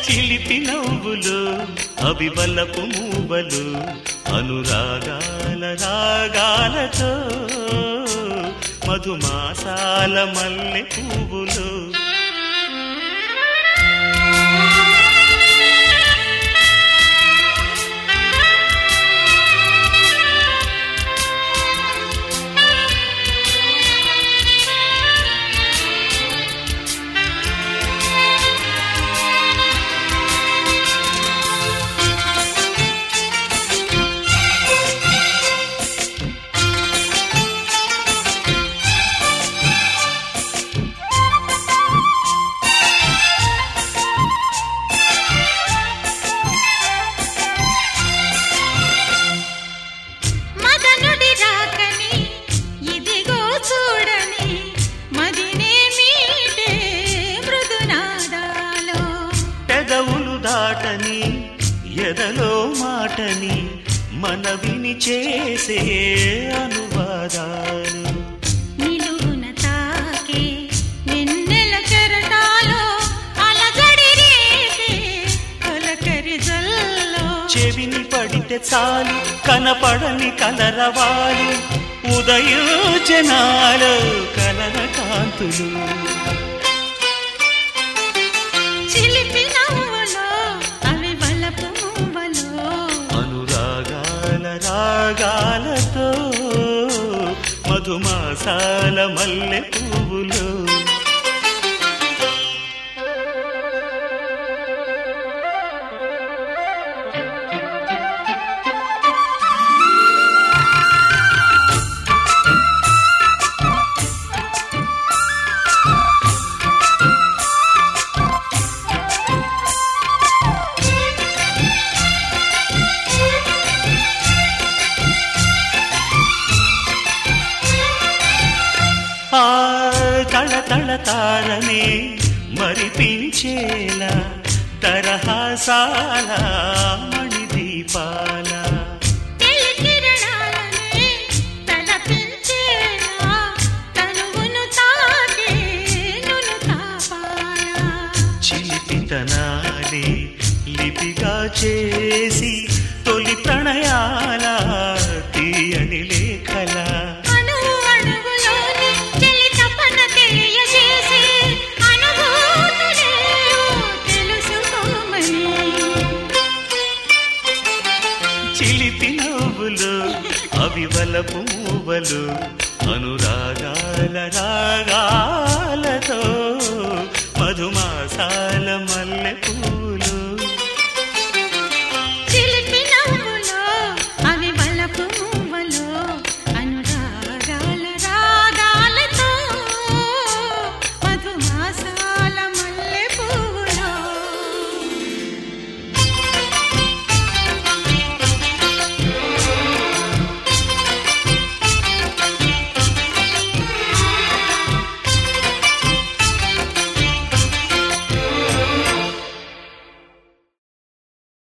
చిలిపి నవ్వులు అవివలపు మూవలు అనురాగాల రాగాలతో మధుమాసాల మల్లె పువ్వులు మదనుడి రాకని ఇదిగో చూడని మదినే మీటే మృదునాదాలో పెదవులు దాటని ఎదలో మాటని మనవిని చేసే అనువాదాలు నిలువున తాకే వెన్నెల కెరటాలో అలజడి రేగే కలకరి జల్లో చెవిని పడితే చాలు కనపడని కలరవాలు ఉదయోజనాలు కలర కాంతులు చిలిపి నవ్వులో అవి బలపు మువ్వలో అనురాగాల రాగాలతో మధుమాసాల మల్లె పువ్వులు ఆ తళ తళ తారనే మరిపించేలా తరహాసాల మణిదీపాల తెలి కిరణాలనే తలపించేలా తనువును తాకే నును తాపాలా చిలిపితనాలే లిపిగా చేసి తొలి ప్రణయాల తీయని లేఖల అణువు అణువులోని చెలి తపన తెలియజేసి అనుభూతులేవో తెలుసుకోమని చిలిపి నవ్వులు అవివలపు మూవలు అనురాగాల రాగాలతో మధుమాసాల మల్లె పువ్వులు